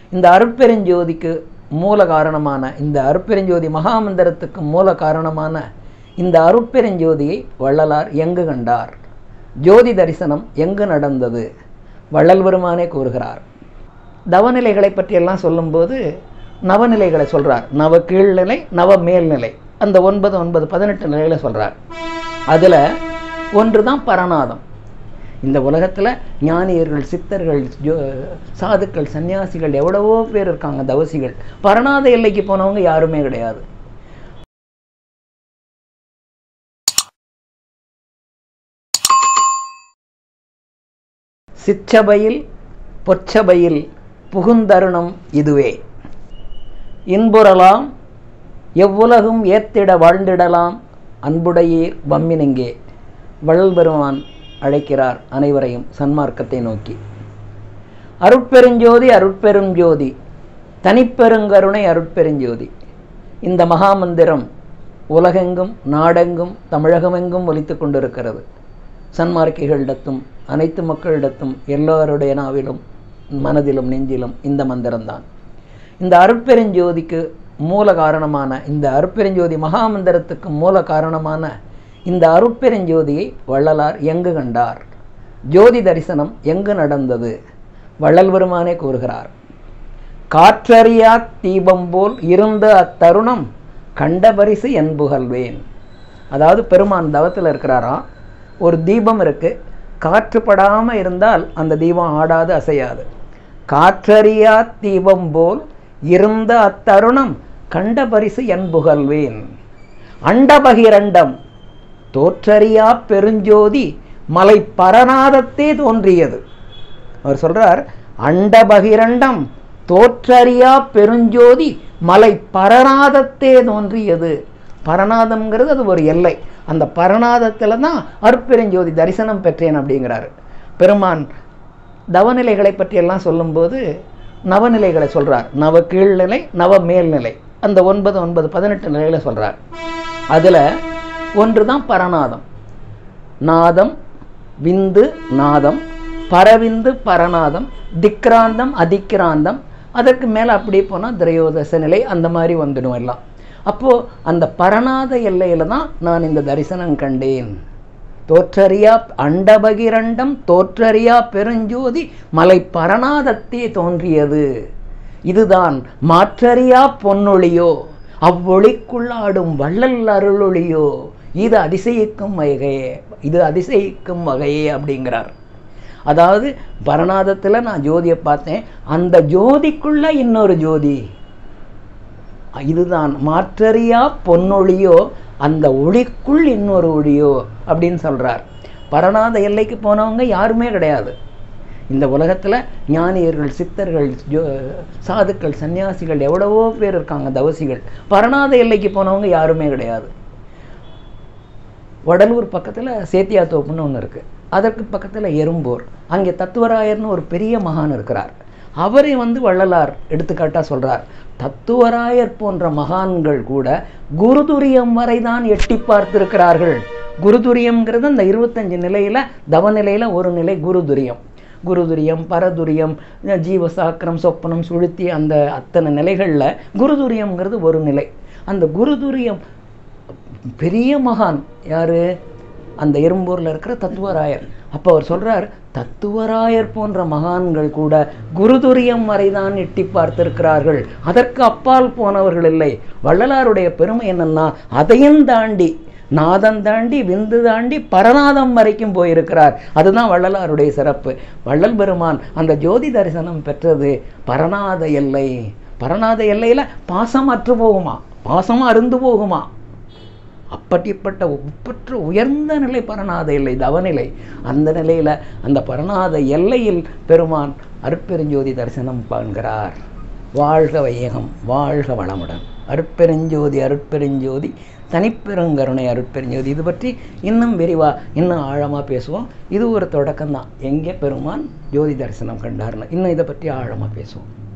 இந்த அருட்பெருஞ்சோதிக்கு மூல காரணமான இந்த அருட்பெருஞ்சோதி மகாமந்திரத்துக்கு மூல காரணமான இந்த அருட்பெருஞ்சோதியை வள்ளலார் எங்கு கண்டார் ஜோதி தரிசனம் எங்கு நடந்தது வள்ளல் பெருமானே கூறுகிறார் தவநிலைகளை பற்றியெல்லாம் சொல்லும்போது நவநிலைகளை சொல்றார் நவ கீழ்நிலை நவ மேல்நிலை அந்த ஒன்பது ஒன்பது பதினெட்டு நிலையில சொல்றார் அதுல ஒன்று தான் பரநாதம் இந்த உலகத்துல ஞானியர்கள் சித்தர்கள் ஜோ சாதுக்கள் சன்னியாசிகள் எவ்வளவோ பேர் இருக்காங்க தவசிகள் பரநாத எல்லைக்கு போனவங்க யாருமே கிடையாது சிற்றபையில் பொற்சபையில் புகுந்தருணம் இதுவே இன்புறலாம் எவ்வுலகும் ஏத்திட வாழ்ந்திடலாம் அன்புடையீர் வம்மினெங்கே வள்ளல் பெருமான் அழைக்கிறார் அனைவரையும் சன்மார்க்கத்தை நோக்கி அருட்பெருஞ்சோதி அருட்பெருஞ்சோதி தனிப்பெருங்கருணை அருட்பெருஞ்சோதி இந்த மகாமந்திரம் உலகெங்கும் நாடெங்கும் தமிழகமெங்கும் ஒலித்து கொண்டிருக்கிறது சன்மார்க்கிகளிடத்தும் அனைத்து மக்களிடத்தும் எல்லோருடைய நாவிலும் மனதிலும் நெஞ்சிலும் இந்த மந்திரம்தான் இந்த அருட்பெருஞ்சோதிக்கு மூல காரணமான இந்த அருட்பெருஞ்சோதி மகாமந்திரத்துக்கு மூல காரணமான இந்த அருட்பெருஞ்சோதியை வள்ளலார் எங்கு கண்டார் ஜோதி தரிசனம் எங்கு நடந்தது வள்ளல் பெருமானே கூறுகிறார் காற்றறியா தீபம் போல் இருந்த அத்தருணம் கண்ட பரிசு என் புகழ்வேன் அதாவது பெருமான் தவத்தில் இருக்கிறாராம் ஒரு தீபம் இருக்கு காற்று படாம இருந்தால் அந்த தீபம் ஆடாது அசையாது காற்றறியா தீபம் போல் இருந்த அத்தருணம் கண்ட பரிசு என் புகழ்வேன் அண்டபகிரண்டம் தோற்றறியா பெருஞ்சோதி மலை பரநாதத்தே தோன்றியது அவர் சொல்றார் அண்டபகிரண்டம் தோற்றறியா பெருஞ்சோதி மலை பரநாதத்தே தோன்றியது பரநாதம்ங்கிறது அது ஒரு எல்லை அந்த பரநாதத்தில் தான் அருட்பெருஞ்சோதி தரிசனம் பெற்றேன் அப்படிங்கிறாரு பெருமான் தவநிலைகளை பற்றியெல்லாம் சொல்லும்போது நவநிலைகளை சொல்றார் நவ கீழ்நிலை நவ மேல்நிலை அந்த ஒன்பது ஒன்பது பதினெட்டு நிலையில சொல்றார் அதுல ஒன்று தான் பரநாதம் நாதம் விந்து நாதம் பரவிந்து பரநாதம் திக்ராந்தம் அதிக்ராந்தம் அதற்கு மேலே அப்படியே போனால் திரையோதச நிலை அந்த மாதிரி வந்துடும் எல்லாம் அப்போது அந்த பரநாத எல்லையில தான் நான் இந்த தரிசனம் கண்டேன் தோற்றறியா அண்டபகிரண்டம் தோற்றறியா பெருஞ்சோதி மலை பரநாதத்தே தோன்றியது இதுதான் மாற்றறியா பொன்னொழியோ அவ்வொளிக்குள்ளாடும் வள்ளல் அருளொளியோ இது அதிசயிக்கும் வகையே இது அதிசயிக்கும் வகையே அப்படிங்கிறார் அதாவது பரநாதத்தில் நான் ஜோதியை பார்த்தேன் அந்த ஜோதிக்குள்ள இன்னொரு ஜோதி இதுதான் மாற்றறியா பொன்னொழியோ அந்த ஒளிக்குள் இன்னொரு ஒளியோ அப்படின்னு சொல்றார் பரநாத எல்லைக்கு போனவங்க யாருமே கிடையாது இந்த உலகத்துல ஞானியர்கள் சித்தர்கள் ஜோ சாதுக்கள் சன்னியாசிகள் எவ்வளவோ பேர் இருக்காங்க தவசிகள் பரநாத எல்லைக்கு போனவங்க யாருமே கிடையாது வடலூர் பக்கத்துல சேத்தியாத்தோப்புன்னு ஒன்று இருக்கு அதற்கு பக்கத்துல எறும்பூர் அங்கே தத்துவராயர்னு ஒரு பெரிய மகான் இருக்கிறார் அவரை வந்து வள்ளலார் எடுத்துக்காட்டா சொல்றார் தத்துவராயர் போன்ற மகான்கள் கூட குருதுரியம் வரை தான் எட்டி பார்த்திருக்கிறார்கள் குருதுரியம்ங்கிறது அந்த இருபத்தஞ்சு நிலையில தவநிலையில ஒரு நிலை குருதுரியம் குருதுரியம் பரதுரியம் ஜீவசாக்கிரம் சொப்பனம் சுழுத்தி அந்த அத்தனை நிலைகள்ல குருதுரியம்ங்கிறது ஒரு நிலை அந்த குருதுரியம் பெரிய மகான் யாரு அந்த எறும்பூர்ல இருக்கிற தத்துவராயர் அப்ப அவர் சொல்றார் தத்துவராயர் போன்ற மகான்கள் கூட குருதுரியம் வரைதான் எட்டி பார்த்திருக்கிறார்கள் அதற்கு அப்பால் போனவர்கள் இல்லை வள்ளலாருடைய பெருமை என்னன்னா அதையும் தாண்டி நாதம் தாண்டி விந்து தாண்டி பரநாதம் வரைக்கும் போயிருக்கிறார் அதுதான் வள்ளலாருடைய சிறப்பு வள்ளல் பெருமான் அந்த ஜோதி தரிசனம் பெற்றது பரநாத எல்லை பரநாத எல்லையில பாசம் அற்று போகுமா பாசம் அருந்து போகுமா அப்படிப்பட்ட ஒப்பற்ற உயர்ந்த நிலை பரநாத எல்லை தவநிலை அந்த நிலையில அந்த பரநாத எல்லையில் பெருமான் அருட்பெருஞ்சோதி தரிசனம் காண்கிறார் வாழ்க வையகம் வாழ்க வளமுடன் அருட்பெருஞ்சோதி அருட்பெருஞ்சோதி தனிப்பெருங்கருணை அருட்பெருஞ்சோதி இது பற்றி இன்னும் விரிவா இன்னும் ஆழமா பேசுவோம் இது ஒரு தொடக்கம்தான் எங்கே பெருமான் ஜோதி தரிசனம் கண்டார்னு இன்னும் இதை பற்றி ஆழமா பேசுவோம்